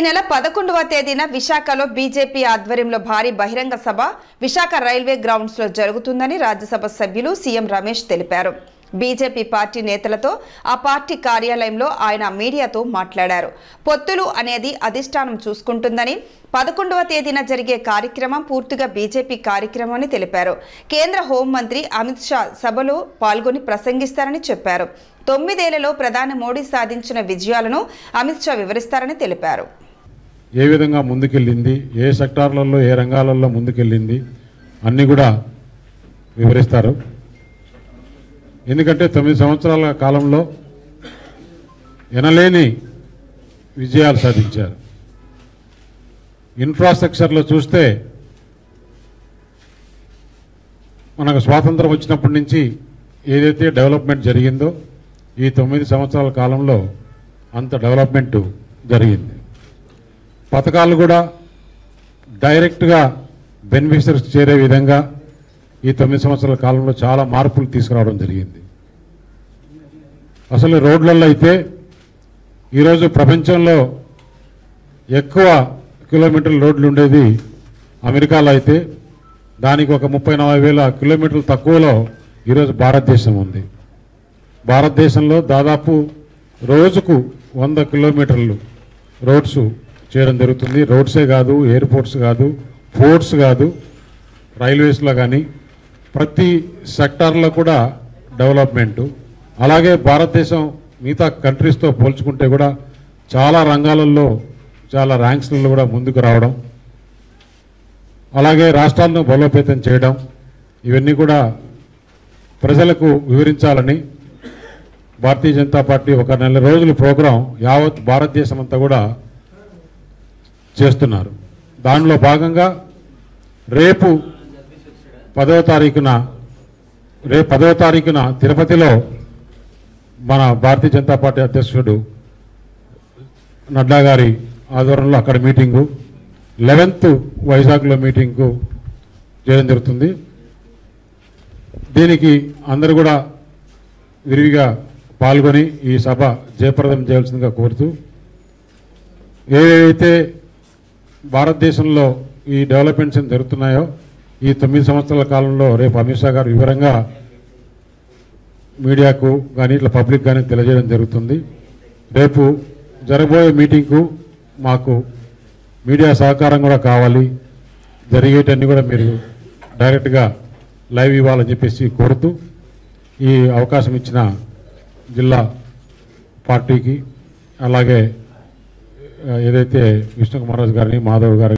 నెల పదకొండవ తేదీన విశాఖలో బీజేపీ ఆధ్వర్యంలో భారీ బహిరంగ సభ విశాఖ రైల్వే గ్రౌండ్స్ లో జరుగుతుందని రాజ్యసభ సభ్యులు సీఎం రమేష్ తెలిపారు బీజేపీ పార్టీ నేతలతో ఆ పార్టీ కార్యాలయంలో ఆయన మీడియాతో మాట్లాడారు పొత్తులు అనేది అధిష్టానం చూసుకుంటుందని పదకొండవ తేదీన జరిగే కార్యక్రమం పూర్తిగా బీజేపీ కార్యక్రమం అని తెలిపారు కేంద్ర హోంమంత్రి అమిత్ షా సభలో పాల్గొని ప్రసంగిస్తారని చెప్పారు తొమ్మిదేళ్లలో ప్రధాని మోడీ సాధించిన విజయాలను అమిత్ షా వివరిస్తారని తెలిపారు ఏ విధంగా ముందుకెళ్ళింది ఏ సెక్టార్లలో ఏ రంగాలలో ముందుకెళ్ళింది అన్నీ కూడా వివరిస్తారు ఎందుకంటే తొమ్మిది సంవత్సరాల కాలంలో ఎనలేని విజయాలు సాధించారు ఇన్ఫ్రాస్ట్రక్చర్లో చూస్తే మనకు స్వాతంత్రం వచ్చినప్పటి నుంచి ఏదైతే డెవలప్మెంట్ జరిగిందో ఈ తొమ్మిది సంవత్సరాల కాలంలో అంత డెవలప్మెంట్ జరిగింది పథకాలు కూడా డైరెక్ట్గా బెనిఫిషరీస్ చేరే విధంగా ఈ తొమ్మిది సంవత్సరాల కాలంలో చాలా మార్పులు తీసుకురావడం జరిగింది అసలు రోడ్లలో అయితే ఈరోజు ప్రపంచంలో ఎక్కువ కిలోమీటర్ల రోడ్లు ఉండేది అమెరికాలో అయితే దానికి ఒక ముప్పై నలభై వేల కిలోమీటర్లు తక్కువలో ఈరోజు భారతదేశం ఉంది భారతదేశంలో దాదాపు రోజుకు వంద కిలోమీటర్లు రోడ్స్ చేయడం జరుగుతుంది రోడ్సే కాదు ఎయిర్పోర్ట్స్ కాదు పోర్ట్స్ కాదు రైల్వేస్లో కానీ ప్రతి సెక్టార్లో కూడా డెవలప్మెంటు అలాగే భారతదేశం మిగతా కంట్రీస్తో పోల్చుకుంటే కూడా చాలా రంగాలలో చాలా ర్యాంక్స్లలో కూడా ముందుకు రావడం అలాగే రాష్ట్రాలను బలోపేతం చేయడం ఇవన్నీ కూడా ప్రజలకు వివరించాలని భారతీయ జనతా పార్టీ ఒక నెల రోజుల ప్రోగ్రాం యావత్ భారతదేశం అంతా కూడా చేస్తున్నారు దానిలో భాగంగా రేపు పదవ తారీఖున రేపు పదవ తారీఖున తిరుపతిలో మన భారతీయ జనతా పార్టీ అధ్యక్షుడు నడ్డా గారి ఆధ్వర్యంలో అక్కడ మీటింగు లెవెన్త్ వైజాగ్లో మీటింగ్కు చేయడం జరుగుతుంది దీనికి అందరూ కూడా విరివిగా పాల్గొని ఈ సభ జయప్రదం చేయాల్సిందిగా కోరుతూ ఏవైతే భారతదేశంలో ఈ డెవలప్మెంట్స్ ఏం జరుగుతున్నాయో ఈ తొమ్మిది సంవత్సరాల కాలంలో రేపు అమిత్ షా గారు వివరంగా మీడియాకు కానీ ఇట్లా పబ్లిక్ కానీ తెలియజేయడం జరుగుతుంది రేపు జరగబోయే మీటింగ్కు మాకు మీడియా సహకారం కూడా కావాలి జరిగేటన్ని కూడా మీరు డైరెక్ట్గా లైవ్ ఇవ్వాలని చెప్పేసి కోరుతూ ఈ అవకాశం ఇచ్చిన జిల్లా పార్టీకి అలాగే ఆ, ఏదైతే విష్ణు కుమార్ రాజు గారిని మాధవ్ గారు